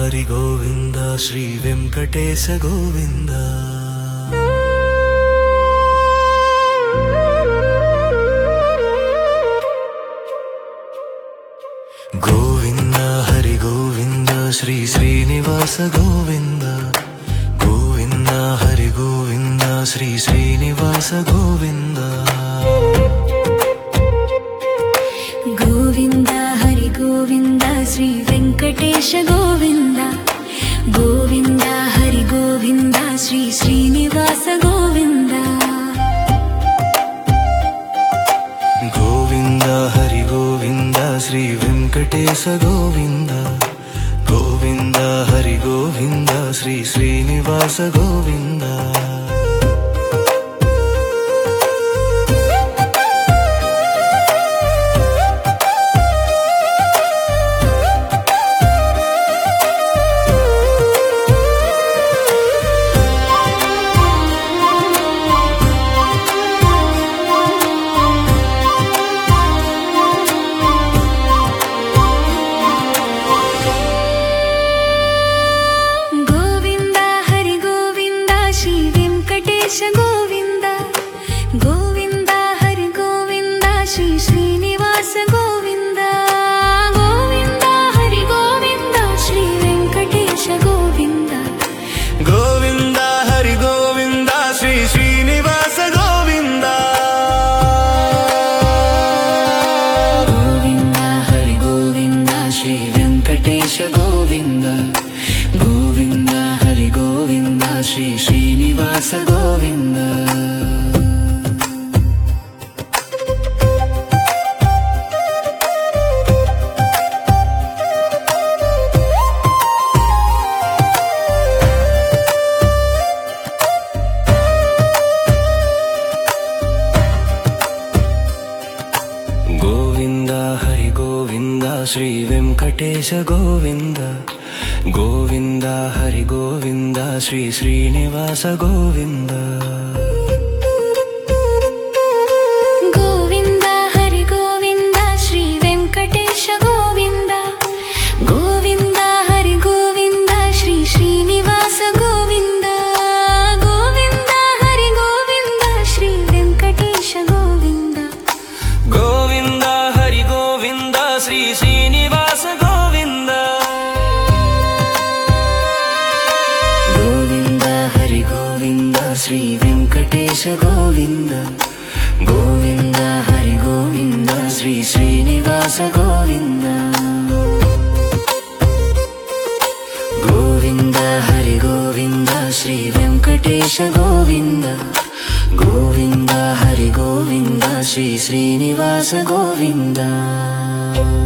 Hari Govinda Shri Venkatesha Govinda Govinda Hari Govinda Shri Srinivasa Govinda Govinda Hari Govinda Shri Srinivasa Govinda Govinda Hari Govinda Shri Venkatesha Govinda Govinda Hari Govinda Shri Srinivasa Govinda Govinda Hari Govinda Shri Venkatesha Govinda Govinda Hari Govinda Shri Srinivasa Govinda Govinda Hari Govinda Shri Venkatesha Govinda Govinda Hari Govinda Shri Srinivasa Govinda Govinda Hari Govinda Shri Venkatesha Govinda Govinda Hari Govinda Shri Srinivasa Govinda Govinda Hari Govinda Shri Venkatesha Govinda Govinda Hari Govinda Shri Srinivasa Govinda Govinda Hari Govinda Shri Venkatesha Govinda Govinda Hari Govinda Shri Srinivasa Govinda Govinda Hari Govinda Shri Venkatesha Govinda Govinda Hari Govinda Shri Srinivasa Govinda Govinda Hari Govinda Shri Venkatesha Govinda Govinda Hari Govinda Shri Srinivasa Govinda Govinda Hari Govinda Shri Venkatesha Govinda Govinda Hari Govinda Shri Srinivasa Govinda Govinda Hari Govinda Shri Venkatesha Govinda Govinda Hari Govinda Shri Srinivasa Govinda